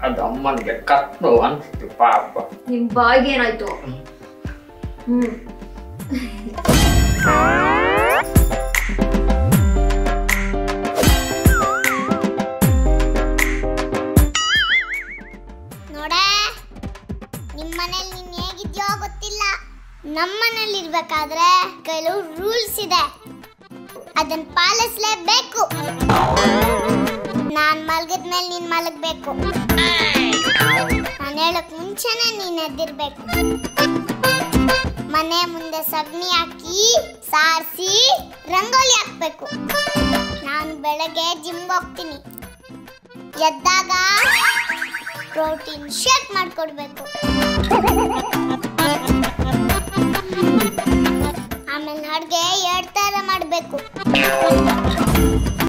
ಅದು ಅಮ್ಮನಿಗೆ ಕತ್ತು ಅನ್ಸ್ತು ಪಾಪ ನಿಮ್ ಬಾಯಿಗೆ ಏನಾಯ್ತು ಹ್ಮ್ ನೋಡೆ ನಿಮ್ಮ ಮನೇಲಿ ನೀನ್ ಹೇಗಿದ್ಯೋ ಗೊತ್ತಿಲ್ಲ ನಮ್ಮ ಮನೇಲಿ ಇರ್ಬೇಕಾದ್ರೆ ಕೆಲವು ರೂಲ್ಸ್ ಇದೆ ಅದನ್ನ ಪಾಲಿಸ್ಲೇಬೇಕು ನಾನ್ ಮಲಗಿದ ಮೇಲೆ ನೀನ್ ಮಲಗಬೇಕು ನಾನು ಹೇಳಕ್ ಮುಂಚೆನೆ ನೀನ್ ಎದ್ದಿರ್ಬೇಕು ಮನೆ ಮುಂದೆ ಸಗಣಿ ಹಾಕಿ ಸಾರಿಸಿ ರಂಗೋಲಿ ಹಾಕ್ಬೇಕು ನಾನು ಬೆಳಗ್ಗೆ ಜಿಮ್ಗೆ ಹೋಗ್ತೀನಿ ಎದ್ದಾಗ ಪ್ರೋಟೀನ್ ಶೇಕ್ ಮಾಡ್ಕೊಡ್ಬೇಕು ಆಮೇಲೆ ಅಡ್ಗೆ ಎರಡ್ ತರ ಮಾಡ್ಬೇಕು